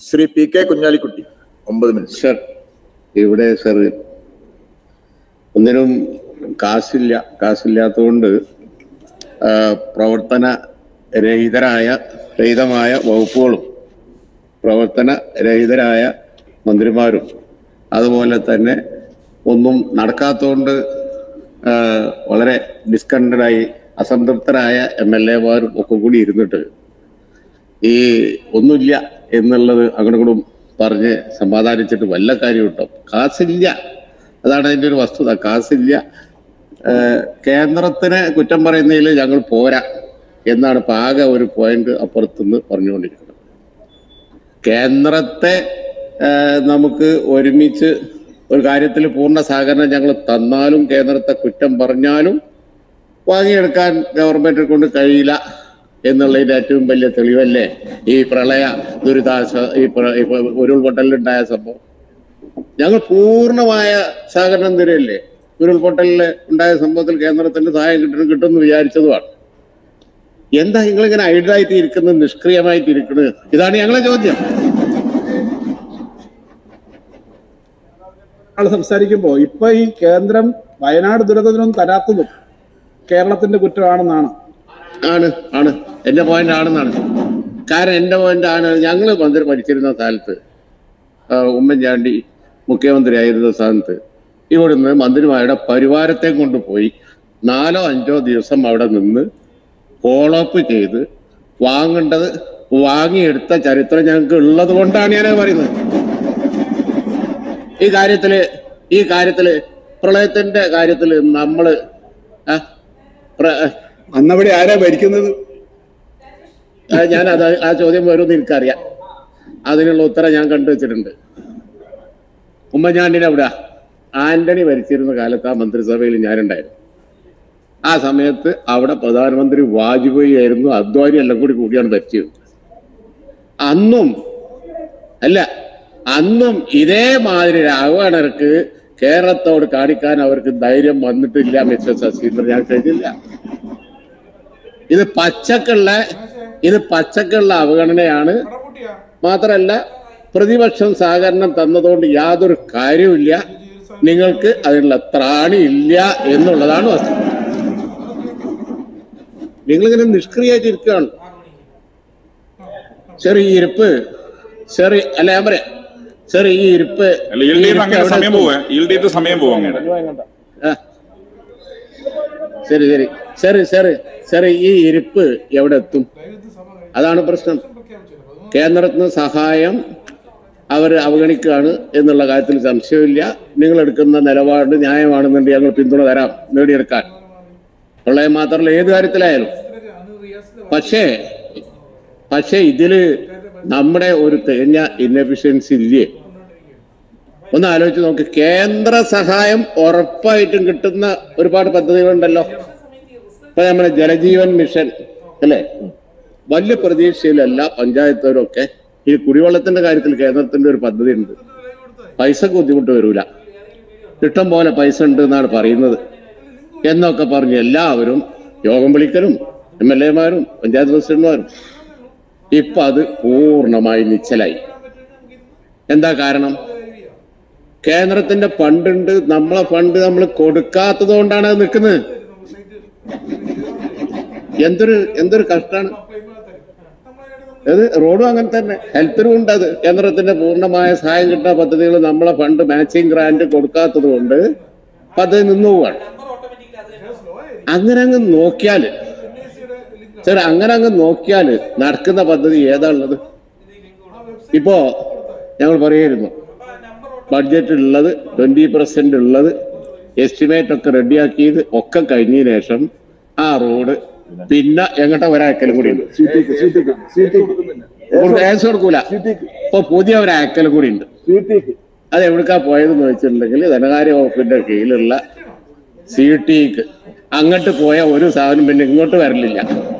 Shri P K Kunhalikutty ഒമ്പത് minute sir ഇവിടെ sir ഒന്നിനും കാശില്ല കാശില്ലാത്തതുകൊണ്ട് ആ, പ്രവർത്തന രഹിതരായ രഹിതമായ വകുപ്പുകളും പ്രവർത്തന രഹിതരായ മന്ത്രിമാരും അതുപോലെ തന്നെ ഒന്നും നടക്കാത്തതുകൊണ്ട് ആ, വളരെ ഡിസ്കണ്ടഡായി അസംതൃപ്തരായ എം എൽ എമാരും ഒക്കെ കൂടി ഇരുന്നിട്ട് ഈ ഒന്നുമില്ല എന്നുള്ളത് അങ്ങോട്ടും പറഞ്ഞ് സമാധാനിച്ചിട്ട് വല്ല കാര്യം കിട്ടും കാശില്ല അതാണ് അതിന്റെ ഒരു വസ്തുത കാശില്ല ഏഹ് കേന്ദ്രത്തിന് കുറ്റം പറയുന്നതിൽ ഞങ്ങൾ പോരാ എന്നാണ് ഇപ്പൊ ആകെ ഒരു പോയിന്റ് അപ്പുറത്തുനിന്ന് പറഞ്ഞുകൊണ്ടിരിക്കുന്നത് കേന്ദ്രത്തെ ഏഹ് നമുക്ക് ഒരുമിച്ച് ഒരു കാര്യത്തിൽ പൂർണ്ണ സഹകരണം ഞങ്ങൾ തന്നാലും കേന്ദ്രത്തെ കുറ്റം പറഞ്ഞാലും വാങ്ങിയെടുക്കാൻ ഗവൺമെന്റിനെ കൊണ്ട് കഴിയില്ല എന്നുള്ളതിന്റെ ഏറ്റവും വലിയ തെളിവല്ലേ ഈ പ്രളയ ദുരിതാശ്വാസ ഈ പ്ര- ഈ പ്ര- ഉരുൾപൊട്ടലിലുണ്ടായ സംഭവം ഞങ്ങൾ പൂർണ്ണമായ സഹകരണം തരികയല്ലേ ഉരുൾപൊട്ടലിൽ ഉണ്ടായ സംഭവത്തിൽ കേന്ദ്രത്തിന്റെ സഹായം കിട്ടണം കിട്ടുമെന്ന് വിചാരിച്ചതുമാണ് എന്താ നിങ്ങളിങ്ങനെ ഐഡലായിട്ട് ഇരിക്കുന്നത് നിഷ്ക്രിയമായിട്ട് ഇരിക്കുന്നത് ഇതാണ് ഞങ്ങളെ ചോദ്യം ആൾ സംസാരിക്കുമ്പോ ഇപ്പൊ ഈ കേന്ദ്രം വയനാട് ദുരന്തത്തിനൊന്നും തരാത്തതും കേരളത്തിന്റെ കുറ്റമാണെന്നാണ് ആണ് ആണ് എന്റെ പോയിന്റ് ആണെന്നാണ് കാരണം എന്റെ പോയിന്റ് ആണ് ഞങ്ങൾ മന്ത്രി ഭരിച്ചിരുന്ന കാലത്ത് ആ, ഉമ്മൻചാണ്ടി മുഖ്യമന്ത്രി ആയിരുന്ന സ്ഥാനത്ത് ഇവിടുന്ന് മന്ത്രിമാരുടെ പരിവാരത്തെ കൊണ്ടുപോയി നാലോ അഞ്ചോ ദിവസം അവിടെ നിന്ന് ഫോളോപ്പ് ചെയ്ത് വാങ്ങേണ്ടത് വാങ്ങിയെടുത്ത ചരിത്രം ഞങ്ങൾക്ക് ഉള്ളത് കൊണ്ടാണ് ഞാൻ പറയുന്നത് ഈ കാര്യത്തില് ഈ കാര്യത്തില് പ്രളയത്തിന്റെ കാര്യത്തില് നമ്മള് ആ, പ്ര- അന്നവിടെ ആരാ ഭരിക്കുന്നത് ആ, ഞാൻ അത് ആ ചോദ്യം വരുമെന്ന് എനിക്കറിയാം അതിനുള്ള ഉത്തരം ഞാൻ കണ്ടുവച്ചിട്ടുണ്ട് ഉമ്മൻചാണ്ടിനെ അവിടെ ആന്റണി ഭരിച്ചിരുന്ന കാലത്ത് ആ മന്ത്രിസഭയിൽ ഞാനുണ്ടായിരുന്നു ആ സമയത്ത് അവിടെ പ്രധാനമന്ത്രി വാജ്പേയി ആയിരുന്നു അദ്വാനി എല്ലാം കൂടി കൂടിയാണ് ഭരിച്ചത് അന്നും അല്ല അന്നും ഇതേമാതിരി രാഘവണർക്ക് കേരളത്തോട് കാണിക്കാൻ അവർക്ക് ധൈര്യം വന്നിട്ടില്ല മിസ്റ്റർ ശശീന്ദ്രൻ ഞാൻ കഴിഞ്ഞില്ല ഇത് പച്ചക്കുള്ള ഇത് പച്ചക്കുള്ള അവഗണനയാണ് മാത്രമല്ല പ്രതിപക്ഷം സഹകരണം തന്നതുകൊണ്ട് യാതൊരു കാര്യവുമില്ല നിങ്ങൾക്ക് അതിനുള്ള ത്രാണി ഇല്ല എന്നുള്ളതാണ് വസ്തുത നിങ്ങളിങ്ങനെ നിഷ്ക്രിയായിട്ട് ഇരിക്കുകയാണ് ചെറിയ ഇരിപ്പ് ചെറിയ അല്ല ഞാൻ പറയാം ചെറിയ ഈ ഇരിപ്പ് അല്ല ഈൽഡ് ഈ ചെയ്ത് ഇരിപ്പ് അങ്ങനെ എവിടെ സമയം എത്തും? പോവാ ഈൽഡ് ചെയ്ത് സമയം പോവാ അങ്ങയുടെ ആ. ശരി ശരി ശരി ശരി ശരി ഈ ഇരിപ്പ് എവിടെ എത്തും അതാണ് പ്രശ്നം കേന്ദ്രത്തിന് സഹായം അവർ അവഗണിക്കുകയാണ് എന്നുള്ള കാര്യത്തിൽ സംശയമില്ല നിങ്ങൾ എടുക്കുന്ന നിലപാട് ന്യായമാണെന്നുണ്ടെങ്കിൽ ഞങ്ങൾ പിന്തുണ തരാം നേടിയെടുക്കാൻ പ്രളയം മാത്രമല്ല ഏത് കാര്യത്തിലായാലും പക്ഷേ പക്ഷേ ഇതില് നമ്മുടെ ഒരു തികഞ്ഞ ഇന്നഫിഷ്യൻസി ഇല്ലേ ഒന്ന് ആലോചിച്ച് നോക്ക് കേന്ദ്ര സഹായം ഉറപ്പായിട്ടും കിട്ടുന്ന ഒരുപാട് പദ്ധതികളുണ്ടല്ലോ ഇപ്പൊ നമ്മുടെ ജലജീവൻ മിഷൻ അല്ലേ വലിയ പ്രതീക്ഷയിലല്ല പഞ്ചായത്തുകാരും ഒക്കെ ഈ കുടിവെള്ളത്തിന്റെ കാര്യത്തിൽ കേന്ദ്രത്തിന്റെ ഒരു പദ്ധതി ഉണ്ട് പൈസക്ക് ബുദ്ധിമുട്ട് വരൂല ഇഷ്ടം പോലെ പൈസ ഉണ്ട് എന്നാണ് പറയുന്നത് എന്നൊക്കെ പറഞ്ഞ് എല്ലാവരും യോഗം വിളിക്കലും എം എൽ എമാരും പഞ്ചായത്ത് പ്രസിഡന്റുമാരും ഇപ്പൊ അത് പൂർണ്ണമായി നിശ്ചലായി എന്താ കാരണം കേന്ദ്രത്തിന്റെ ഫണ്ടുണ്ട് നമ്മളെ ഫണ്ട് നമ്മൾ കൊടുക്കാത്തത് കൊണ്ടാണ് അത് നിൽക്കുന്നത് എന്തൊരു എന്തൊരു കഷ്ടാണ് അത് റോഡും അങ്ങനെ തന്നെ ഹെൽത്തിനും ഉണ്ട് അത് കേന്ദ്രത്തിന്റെ പൂർണ്ണമായ സഹായം കിട്ടുന്ന പദ്ധതികൾ നമ്മളെ ഫണ്ട് മാച്ചിങ് ഗ്രാന്റ് കൊടുക്കാത്തത് കൊണ്ട് പദ്ധതി നിന്നു പോവാണ് അങ്ങനെ അങ്ങ് നോക്കിയാല് ശരി അങ്ങനെ അങ്ങ് നോക്കിയാല് നടക്കുന്ന പദ്ധതി ഏതാ ഉള്ളത് ഇപ്പോ ഞങ്ങൾ പറയായിരുന്നു ബഡ്ജറ്റ് ഉള്ളത് ട്വന്റി പെർസെന്റ് ഉള്ളത് എസ്റ്റിമേറ്റ് ഒക്കെ റെഡിയാക്കിയത് ഒക്കെ കഴിഞ്ഞതിന് ശേഷം ആ റോഡ് പിന്നെ എങ്ങോട്ടാ ഒരാക്കലും കൂടി ഉണ്ട് കേസ് കൊടുക്കൂല ഇപ്പൊ പുതിയ ഒരാക്കലും കൂടി ഉണ്ട് അത് എവിടേക്കാ പോയതെന്ന് വെച്ചിട്ടുണ്ടെങ്കിൽ ധനകാര്യ വകുപ്പിന്റെ കീഴിലുള്ള സി ടിക്ക് അങ്ങോട്ട് പോയ ഒരു സാധനം പിന്നെ ഇങ്ങോട്ട് വരലില്ല